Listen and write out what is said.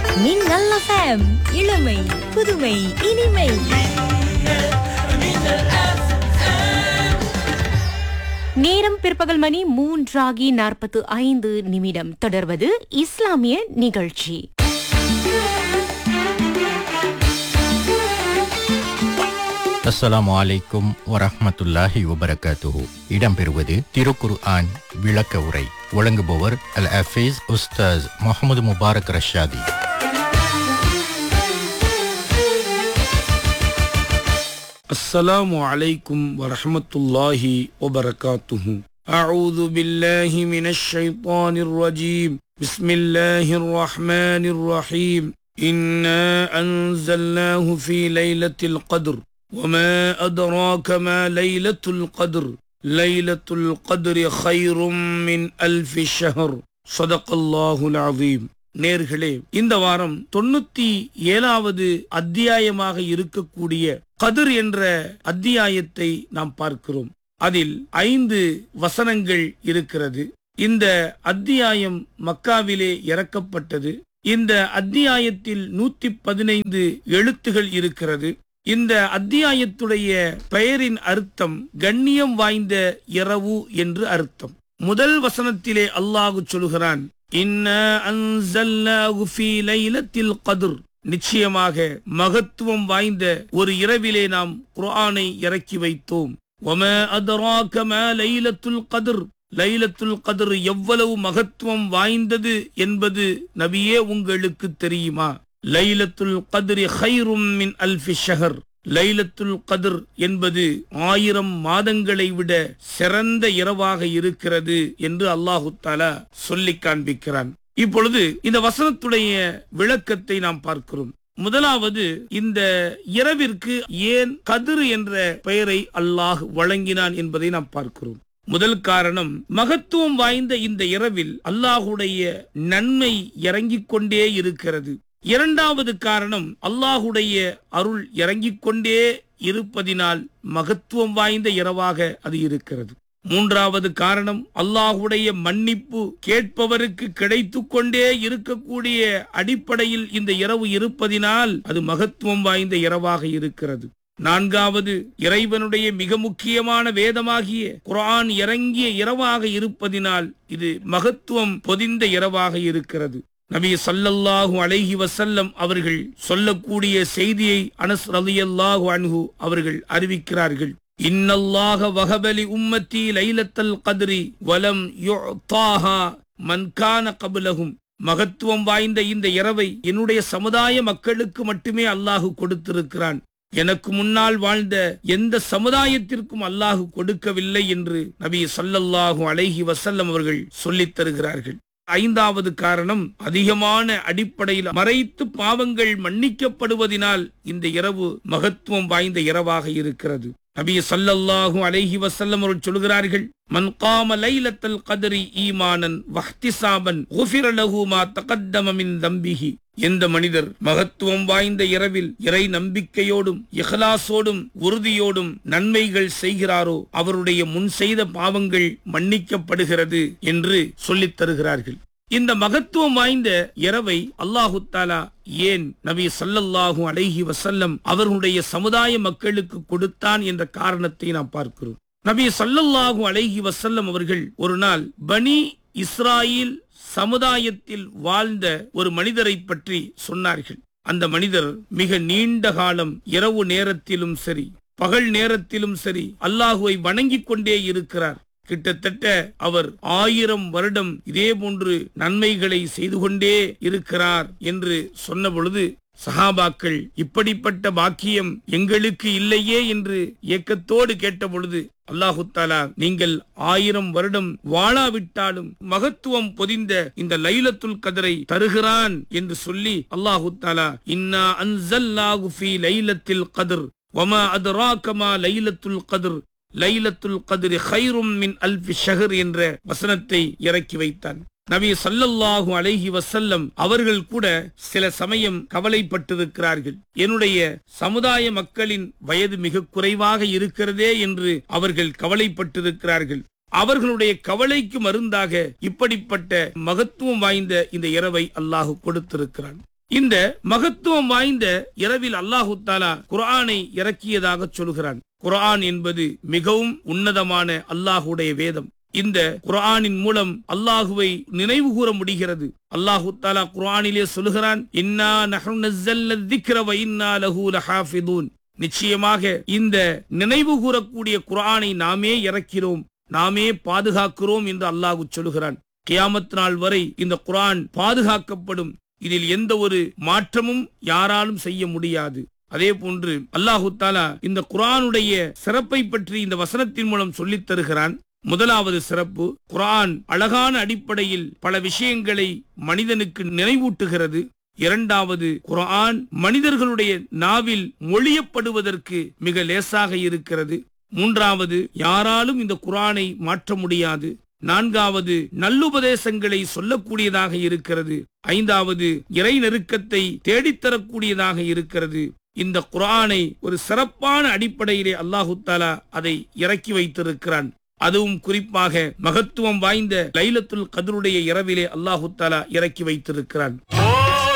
மின்னல் எஃப்எம் இளமை புதுமை இனிமை நேரம் பிற்பகல் மணி மூன்றாகி நாற்பத்து ஐந்து நிமிடம் தொடர்வது இஸ்லாமிய நிகழ்ச்சி அஸ்ஸலாமு அலைக்கும் வரஹ்மத்துல்லாஹி வபரகாத்துஹு இடம்பெறுவது திருக்குர் ஆன் விளக்க உரை வழங்குபவர் அல் அஃபீஸ் உஸ்தாஸ் முகமது முபாரக் ரஷாதி السلام عليكم ورحمة الله وبركاته أعوذ بالله من الشيطان الرجيم بسم الله الرحمن الرحيم إنا أنزلناه في ليلة القدر وما أدراك ما ليلة القدر ليلة القدر خير من ألف شهر صدق الله العظيم நேர்களே இந்த வாரம் தொண்ணூத்தி ஏழாவது அத்தியாயமாக இருக்கக்கூடிய கதிர் என்ற அத்தியாயத்தை நாம் பார்க்கிறோம் அதில் ஐந்து வசனங்கள் இருக்கிறது இந்த அத்தியாயம் மக்காவிலே இறக்கப்பட்டது இந்த அத்தியாயத்தில் நூத்தி பதினைந்து எழுத்துகள் இருக்கிறது இந்த அத்தியாயத்துடைய பெயரின் அர்த்தம் கண்ணியம் வாய்ந்த இரவு என்று அர்த்தம் முதல் வசனத்திலே அல்லாஹு சொல்கிறான் இன்னா அன்ஸல்னாஹு ஃபீ லைலத்தில் கத்ர் நிச்சயமாக மகத்துவம் வாய்ந்த ஒரு இரவிலே நாம் குர்ஆனை இறக்கி வைத்தோம் வமா அதராக மா லைலத்துல் கத்ர் லைலத்துல் கத்ர் எவ்வளவு மகத்துவம் வாய்ந்தது என்பது நபியே உங்களுக்கு தெரியுமா லைலத்துல் கத்ரி ஹைரும் மின் அல்ஃபி ஷஹர் லைலத்துல் கதிர் என்பது ஆயிரம் மாதங்களை விட சிறந்த இரவாக இருக்கிறது என்று அல்லாஹு தாலா சொல்லி காண்பிக்கிறான் இப்பொழுது இந்த வசனத்துடைய விளக்கத்தை நாம் பார்க்கிறோம் முதலாவது இந்த இரவிற்கு ஏன் கதிர் என்ற பெயரை அல்லாஹ் வழங்கினான் என்பதை நாம் பார்க்கிறோம் முதல் காரணம் மகத்துவம் வாய்ந்த இந்த இரவில் அல்லாஹுடைய நன்மை இறங்கிக் கொண்டே இருக்கிறது இரண்டாவது காரணம் அல்லாஹுடைய அருள் இறங்கிக் கொண்டே இருப்பதினால் மகத்துவம் வாய்ந்த இரவாக அது இருக்கிறது மூன்றாவது காரணம் அல்லாஹுடைய மன்னிப்பு கேட்பவருக்கு கிடைத்து கொண்டே இருக்கக்கூடிய அடிப்படையில் இந்த இரவு இருப்பதினால் அது மகத்துவம் வாய்ந்த இரவாக இருக்கிறது நான்காவது இறைவனுடைய மிக முக்கியமான வேதமாகிய குர்ஆன் இறங்கிய இரவாக இருப்பதினால் இது மகத்துவம் பொதிந்த இரவாக இருக்கிறது நபி சல்லல்லாஹு அலைஹி வசல்லம் அவர்கள் சொல்லக்கூடிய செய்தியை அனஸ் ரலியல்லாஹு அன்ஹு அவர்கள் அறிவிக்கிறார்கள் இன்னல்லாஹ வஹபலி உம்மத்தி லைலத்தல் கத்ரி வலம் யுத்தாஹா மன் கான கபலகும் மகத்துவம் வாய்ந்த இந்த இரவை என்னுடைய சமுதாய மக்களுக்கு மட்டுமே அல்லாஹு கொடுத்திருக்கிறான் எனக்கு முன்னால் வாழ்ந்த எந்த சமுதாயத்திற்கும் அல்லாஹு கொடுக்கவில்லை என்று நபி சல்லல்லாஹு அலைஹி வசல்லம் அவர்கள் சொல்லித் தருகிறார்கள் ஐந்தாவது காரணம் அதிகமான அடிப்படையில் மறைத்து பாவங்கள் மன்னிக்கப்படுவதினால் இந்த இரவு மகத்துவம் வாய்ந்த இரவாக இருக்கிறது நபி சல்லல்லாஹு அலைஹி வசல்லம் அவர்கள் சொல்கிறார்கள் மன் காம லைலத்தல் கதரி ஈமானன் வஹ்திசாபன் குஃபிர லஹு மா தகத்தம மின் தம்பிஹி எந்த மனிதர் மகத்துவம் வாய்ந்த இரவில் இறை நம்பிக்கையோடும் இஹ்லாசோடும் உறுதியோடும் நன்மைகள் செய்கிறாரோ அவருடைய முன் செய்த பாவங்கள் மன்னிக்கப்படுகிறது என்று சொல்லித் தருகிறார்கள் இந்த மகத்துவம் வாய்ந்த இரவை அல்லாஹு தாலா ஏன் நபி சல்லல்லாஹு அலைஹி வசல்லம் அவர்களுடைய சமுதாய மக்களுக்கு கொடுத்தான் என்ற காரணத்தை நாம் பார்க்கிறோம் நபி சல்லல்லாஹு அலைஹி வசல்லம் அவர்கள் ஒரு நாள் பனி இஸ்ராயில் சமுதாயத்தில் வாழ்ந்த ஒரு மனிதரை பற்றி சொன்னார்கள் அந்த மனிதர் மிக நீண்ட காலம் இரவு நேரத்திலும் சரி பகல் நேரத்திலும் சரி அல்லாஹுவை வணங்கிக் கொண்டே இருக்கிறார் கிட்டத்தட்ட அவர் ஆயிரம் வருடம் இதே போன்று நன்மைகளை செய்து கொண்டே இருக்கிறார் என்று சொன்ன பொழுது சஹாபாக்கள் இப்படிப்பட்ட பாக்கியம் எங்களுக்கு இல்லையே என்று ஏக்கத்தோடு கேட்ட பொழுது அல்லாஹு தாலா நீங்கள் ஆயிரம் வருடம் வாழாவிட்டாலும் மகத்துவம் பொதிந்த இந்த லைலத்துல் கதரை தருகிறான் என்று சொல்லி அல்லாஹு தாலா இன்னா அன்சல்லாஹு ஃபீ லைலத்தில் கதிர் வமா அதுராக்கமா லைலத்துல் கதிர் லைலத்துல் கதிர் ஹைரும் மின் அல்ஃபி ஷஹர் என்ற வசனத்தை இறக்கி வைத்தான் நபி சல்லல்லாஹு அலைஹி வசல்லம் அவர்கள் கூட சில சமயம் கவலைப்பட்டிருக்கிறார்கள் என்னுடைய சமுதாய மக்களின் வயது மிக குறைவாக இருக்கிறதே என்று அவர்கள் கவலைப்பட்டிருக்கிறார்கள் அவர்களுடைய கவலைக்கு மருந்தாக இப்படிப்பட்ட மகத்துவம் வாய்ந்த இந்த இரவை அல்லாஹு கொடுத்திருக்கிறான் இந்த மகத்துவம் வாய்ந்த இரவில் அல்லாஹு தாலா குர்ஆனை இறக்கியதாக சொல்கிறான் குர்ஆன் என்பது மிகவும் உன்னதமான அல்லாஹுடைய வேதம் இந்த குர்ஆனின் மூலம் அல்லாஹுவை நினைவு கூற முடிகிறது அல்லாஹு தாலா குர்ஆனிலே சொல்கிறான் இன்னா நஹ்னு நஸ்ஸல்ன திக்ர வ இன்னா லஹு லஹாஃபிதூன் நிச்சயமாக இந்த நினைவு கூறக்கூடிய குர்ஆனை நாமே இறக்கிறோம் நாமே பாதுகாக்கிறோம் என்று அல்லாஹ் சொல்லுகிறான் கியாமத் நாள் வரை இந்த குர்ஆன் பாதுகாக்கப்படும் இதில் எந்த ஒரு மாற்றமும் யாராலும் செய்ய முடியாது அதே போன்று அல்லாஹு தாலா இந்த குர்ஆனுடைய சிறப்பை பற்றி இந்த வசனத்தின் மூலம் சொல்லித் தருகிறான் முதலாவது சிறப்பு குர்ஆன் அழகான அடிப்படையில் பல விஷயங்களை மனிதனுக்கு நினைவூட்டுகிறது இரண்டாவது குர்ஆன் மனிதர்களுடைய நாவில் மொழியப்படுவதற்கு மிக லேசாக இருக்கிறது மூன்றாவது யாராலும் இந்த குர்ஆனை மாற்ற முடியாது நான்காவது நல்லுபதேசங்களை சொல்லக்கூடியதாக இருக்கிறது ஐந்தாவது இறை நெருக்கத்தை தேடித்தரக்கூடியதாக இருக்கிறது இந்த குர்ஆனை ஒரு சிறப்பான அடிப்படையிலே அல்லாஹு தாலா அதை இறக்கி வைத்திருக்கிறான் அதுவும் குறிப்பாக மகத்துவம் வாய்ந்த லைலத்துல் கதருடைய இரவிலே அல்லாஹு தாலா இறக்கி வைத்திருக்கிறான்